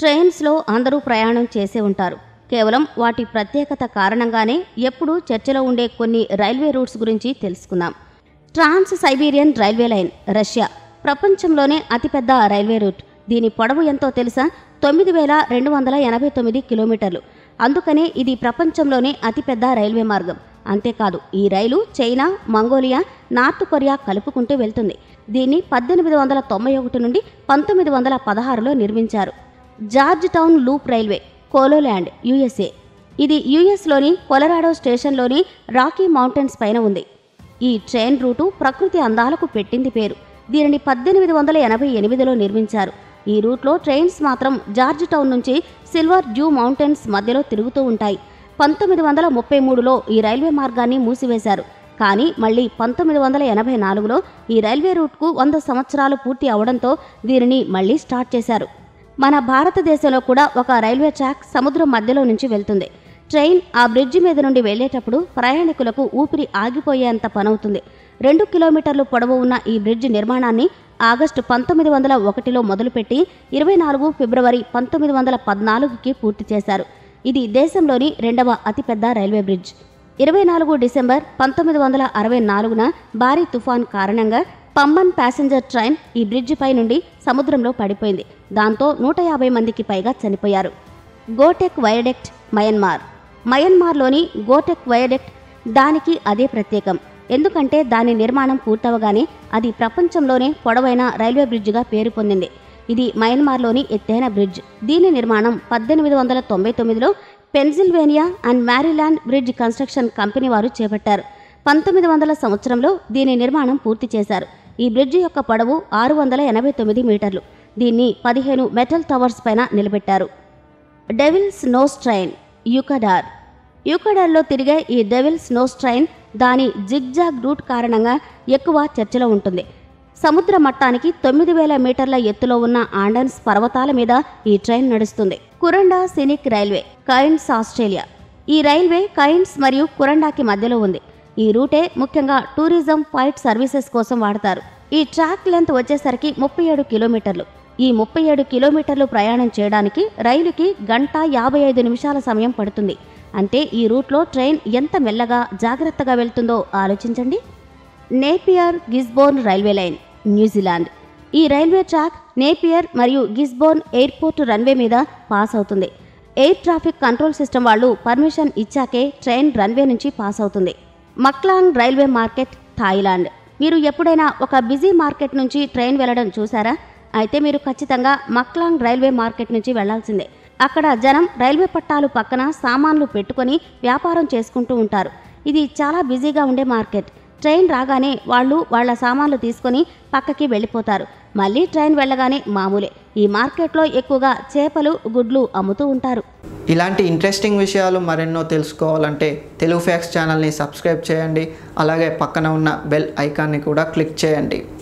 ట్రైన్స్లో అందరూ ప్రయాణం చేసే ఉంటారు కేవలం వాటి ప్రత్యేకత కారణంగానే ఎప్పుడూ చర్చలో ఉండే కొన్ని రైల్వే రూట్స్ గురించి తెలుసుకుందాం trans Siberian railway line Russia ప్రపంచంలోనే అతిపెద్ద రైల్వే రూట్ దీని పొడవు ఎంతో తెలుసా తొమ్మిది వేల రెండు వందల ఎనభై తొమ్మిది కిలోమీటర్లు అందుకనే ఇది ప్రపంచంలోనే అతిపెద్ద రైల్వే మార్గం అంతేకాదు ఈ రైలు చైనా మంగోలియా నార్త్ కొరియా కలుపుకుంటూ వెళ్తుంది దీన్ని పద్దెనిమిది వందల తొంభై ఒకటి నుండి పంతొమ్మిది వందల పదహారులో నిర్మించారు జార్జ్ టౌన్ లూప్ రైల్వే కోలోల్యాండ్ యుఎస్ఏ ఇది యుఎస్లోని కొలరాడో స్టేషన్లోని రాకీ మౌంటైన్స్ పైన ఉంది ఈ ట్రైన్ రూటు ప్రకృతి అందాలకు పెట్టింది పేరు దీనిని పద్దెనిమిది వందల ఎనభై ఎనిమిదిలో నిర్మించారు ఈ రూట్లో ట్రైన్స్ మాత్రం జార్జ్ టౌన్ నుంచి సిల్వర్ డ్యూ మౌంటైన్స్ మధ్యలో తిరుగుతూ ఉంటాయి పంతొమ్మిది వందల ముప్పై మూడులో ఈ రైల్వే మార్గాన్ని మూసివేశారు కానీ మళ్ళీ పంతొమ్మిది వందల ఎనభై నాలుగులో ఈ రైల్వే రూట్కు వంద సంవత్సరాలు పూర్తి అవడంతో దీనిని మళ్ళీ స్టార్ట్ చేశారు మన భారతదేశంలో కూడా ఒక రైల్వే ట్రాక్ సముద్రం మధ్యలో నుంచి వెళ్తుంది ట్రైన్ ఆ బ్రిడ్జి మీద నుండి వెళ్ళేటప్పుడు ప్రయాణికులకు ఊపిరి ఆగిపోయేంత పనవుతుంది రెండు కిలోమీటర్లు పొడవు ఉన్న ఈ బ్రిడ్జ్ నిర్మాణాన్ని ఆగస్టు పంతొమ్మిది వందల ఒకటిలో మొదలుపెట్టి ఇరవై నాలుగు ఫిబ్రవరి పంతొమ్మిది వందల పద్నాలుగుకి పూర్తి చేశారు ఇది దేశంలోని రెండవ అతిపెద్ద రైల్వే బ్రిడ్జ్ ఇరవై నాలుగు డిసెంబర్ పంతొమ్మిది వందల అరవై నాలుగున భారీ తుఫాన్ కారణంగా పంబన్ ప్యాసింజర్ ట్రైన్ ఈ బ్రిడ్జిపై నుండి సముద్రంలో పడిపోయింది దాంతో నూట యాభై మందికి పైగా చనిపోయారు గోటెక్ వయడెక్ట్ మయన్మార్ మయన్మార్లోని గోటెక్ వయడెక్ట్ దానికి అదే ప్రత్యేకం ఎందుకంటే దాని నిర్మాణం పూర్తవగానే అది ప్రపంచంలోనే పొడవైన రైల్వే బ్రిడ్జిగా పేరు పొందింది ఇది మయన్మార్లోని ఎత్తైన బ్రిడ్జ్ దీని నిర్మాణం పద్దెనిమిది వందల తొంభై తొమ్మిదిలో Pennsylvania and Maryland bridge construction company వారు చేపట్టారు పంతొమ్మిది వందల సంవత్సరంలో దీని నిర్మాణం పూర్తి చేశారు ఈ బ్రిడ్జి యొక్క పొడవు ఆరు వందల ఎనభై తొమ్మిది మీటర్లు దీన్ని పదిహేను మెటల్ టవర్స్ పైన నిలబెట్టారు డెవిల్స్ నోస్ ట్రైన్ యూకడార్ యూకడార్లో తిరిగే ఈ డెవిల్స్ నోస్ ట్రైన్ దాని జిగ్జాగ్ రూట్ కారణంగా ఎక్కువ చర్చలో ఉంటుంది సముద్ర మట్టానికి తొమ్మిది వేల మీటర్ల ఎత్తులో ఉన్న ఆండన్స్ పర్వతాల మీద ఈ ట్రైన్ నడుస్తుంది Kuranda scenic railway Cairns Australia ఈ రైల్వే కైన్స్ మరియు కురండాకి మధ్యలో ఉంది ఈ రూటే ముఖ్యంగా టూరిజం ఫ్లైట్ సర్వీసెస్ కోసం వాడతారు ఈ ట్రాక్ లెంత్ వచ్చేసరికి ముప్పై ఏడు కిలోమీటర్లు ఈ ముప్పై ఏడు కిలోమీటర్లు ప్రయాణం చేయడానికి రైలుకి గంట యాభై ఐదు నిమిషాల సమయం పడుతుంది అంటే ఈ రూట్లో ట్రైన్ ఎంత మెల్లగా జాగ్రత్తగా వెళ్తుందో ఆలోచించండి Napier Gisborne railway line New Zealand ఈ రైల్వే ట్రాక్ నేపియర్ మరియు గిస్బోర్న్ ఎయిర్పోర్ట్ రన్వే మీద పాస్ అవుతుంది ఎయిర్ ట్రాఫిక్ కంట్రోల్ సిస్టమ్ వాళ్ళు పర్మిషన్ ఇచ్చాకే ట్రైన్ రన్వే నుంచి పాస్ అవుతుంది మక్లాంగ్ రైల్వే మార్కెట్ థాయిలాండ్ మీరు ఎప్పుడైనా ఒక బిజీ మార్కెట్ నుంచి ట్రైన్ వెళ్ళడం చూసారా అయితే మీరు ఖచ్చితంగా మక్లాంగ్ రైల్వే మార్కెట్ నుంచి వెళ్లాల్సిందే అక్కడ జనం రైల్వే పట్టాలు పక్కన సామాన్లు పెట్టుకొని వ్యాపారం చేసుకుంటూ ఉంటారు ఇది చాలా బిజీగా ఉండే మార్కెట్ ట్రైన్ రాగానే వాళ్ళు వాళ్ళ సామాన్లు తీసుకొని పక్కకి వెళ్ళిపోతారు మళ్ళీ ట్రైన్ వెళ్ళగానే మామూలే ఈ మార్కెట్లో ఎక్కువగా చేపలు గుడ్లు అమ్ముతూ ఉంటారు ఇలాంటి ఇంట్రెస్టింగ్ విషయాలు మరెన్నో తెలుసుకోవాలంటే తెలుగు ఫ్యాక్స్ ఛానల్ని సబ్స్క్రైబ్ చేయండి అలాగే పక్కన ఉన్న బెల్ ఐకాన్ని కూడా క్లిక్ చేయండి